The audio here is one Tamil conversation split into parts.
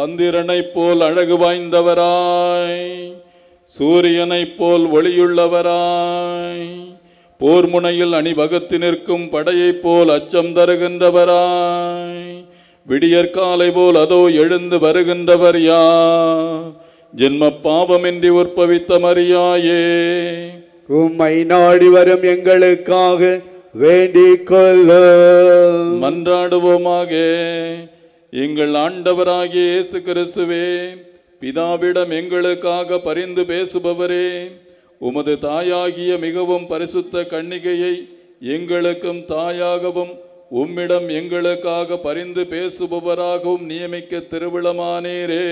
சந்திரனைப் போல் அழகு வாய்ந்தவராய் சூரியனைப் போல் ஒளியுள்ளவராய் போர் முனையில் அணிவகுத்து நிற்கும் படையைப் போல் அச்சம் தருகின்றவராய் விடியற்காலை போல் அதோ எழுந்து வருகின்றவர் யா ஜென்ம பாவமின்றி உற்பவித்த மரியாயே உம்மை நாடி வரும் எங்களுக்காக வேண்டிக் கொள்ளும் மன்றாடுவோமாக எங்கள் ஆண்டவராகிய இயேசு கிறிஸ்துவே பிதாவிடம் எங்களுக்காக பரிந்து பேசுபவரே உமது தாயாகிய மிகவும் பரிசுத்த கன்னிகையை எங்களுக்கும் தாயாகவும் உம்மிடம் எங்களுக்காக பரிந்து பேசுபவராகவும் நியமிக்க திருவிழமானீரே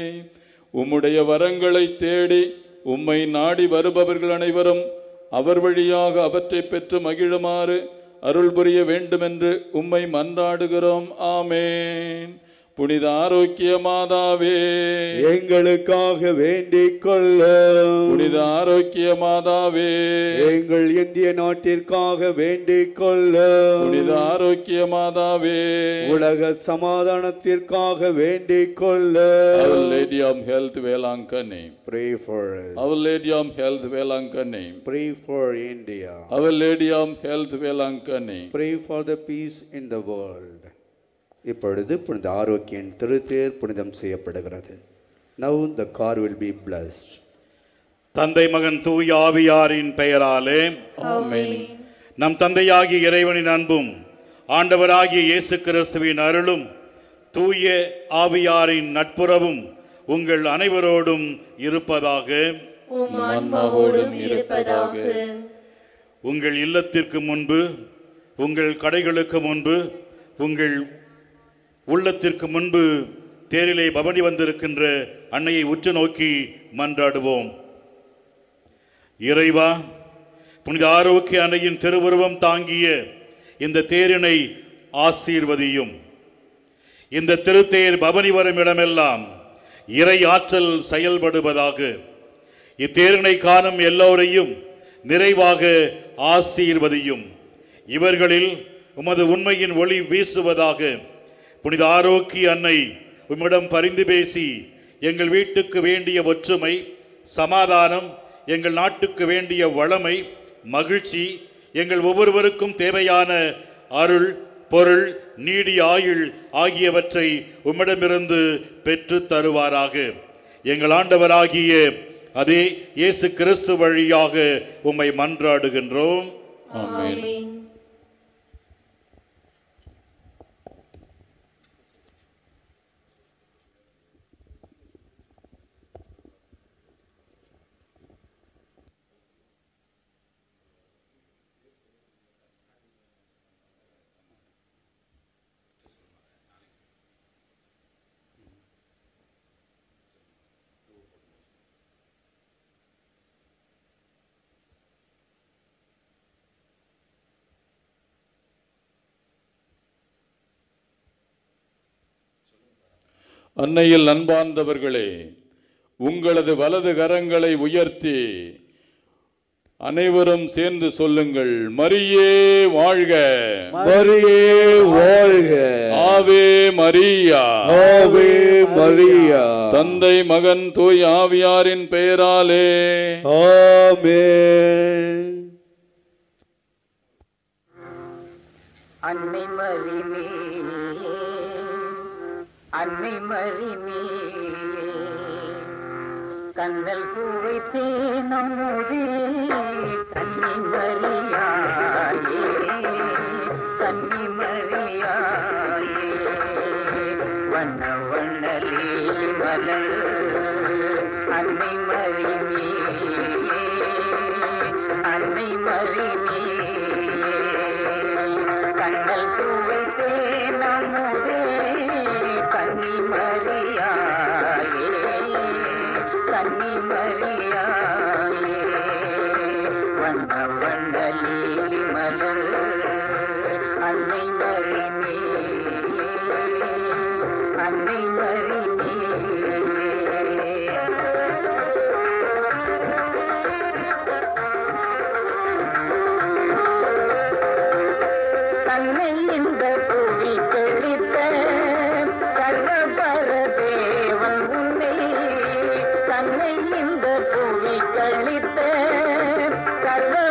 உம்முடைய வரங்களை தேடி உம்மை நாடி வருபவர்கள் அனைவரும் அவர் வழியாக அவற்றை பெற்று மகிழுமாறு அருள் புரிய வேண்டுமென்று உம்மை மன்றாடுகிறோம் ஆமேன் புனித ஆரோக்கிய மாதாவே எங்களுக்காக வேண்டிக் கொள்ளும் புனித ஆரோக்கிய மாதாவே எங்கள் இந்திய நாட்டிற்காக வேண்டிக் கொள்ளும் புனித ஆரோக்கிய மாதாவே உலக சமாதானத்திற்காக வேண்டிக் Our கொள்ளும் Lady of Health Velankanni Pray for us. Our Lady of Health Velankanni Pray for India. Our Lady of Health Velankanni Pray for the peace in the world. இப்பொழுது புனித ஆரோக்கியன் திருத்தேர் புனிதம் செய்யப்படுகிறது Now the car will be blessed. தந்தை மகன் தூய ஆவியாரின் பெயராலே ஆமென் நம் தந்தையாகிய இறைவனின் அன்பும் ஆண்டவராகிய இயேசு கிறிஸ்துவின் அருளும் தூய ஆவியாரின் நட்புறவும் உங்கள் அனைவரோடும் இருப்பதாக உம் ஆன்மாவோடும் இருப்பதாக உங்கள் இல்லத்திற்கு முன்பு உங்கள் கடைகளுக்கு முன்பு உங்கள் உள்ளத்திற்கு முன்பு தேரிலே பவனி வந்திருக்கின்ற அன்னையை உற்று நோக்கி மன்றாடுவோம் இறைவா புனித ஆரோக்கிய அன்னையின் திருவுருவம் தாங்கிய இந்த தேரினை ஆசீர்வதியும் இந்த திருத்தேர் பவனி வரும் இடமெல்லாம் இறை ஆற்றல் செயல்படுவதாக இத்தேரினை காணும் எல்லோரையும் நிறைவாக ஆசீர்வதியும் இவர்களில் உமது உண்மையின் ஒளி வீசுவதாக புனித ஆரோக்கிய அன்னை உம்மிடம் பரிந்து பேசி எங்கள் வீட்டுக்கு வேண்டிய ஒற்றுமை சமாதானம் எங்கள் நாட்டுக்கு வேண்டிய வளமை மகிழ்ச்சி எங்கள் ஒவ்வொருவருக்கும் தேவையான அருள் பொருள் நீடிய ஆயுள் ஆகியவற்றை உம்மிடமிருந்து பெற்றுத் தருவாராக எங்கள் ஆண்டவராகிய அதே இயேசு கிறிஸ்து வழியாக உம்மை மன்றாடுகின்றோம் ஆமென் ஆமென் அன்னையில் அன்பார்ந்தவர்களே உங்களது வலது கரங்களை உயர்த்தி அனைவரும் சேர்ந்து சொல்லுங்கள் மரியே வாழ்க மரியே வாழ்க ஆவே மரியா ஆவே மரியா தந்தை மகன் தூய் ஆவியாரின் பெயராலே ஆமென் அன்னை மறிமே அன்னை மறிமே கண்ணல் பூவை தேனமுதே கன்னி மறியாயே கன்னி மறியாயே வண்ண வண்ணலே மலர் அன்னை மறிமே அன்னை மறிமே கண்ணல் பூவை தேனமுதே கன்னி மறியாயே கன்னி மறியாயே வண்ண வண்ணலி மலர் அன்னை மறிமே அன்னை மறிமே தன்னை இந்த புவி தெளித்த சர்வபர தேவனே வாக்களித்த சர்வ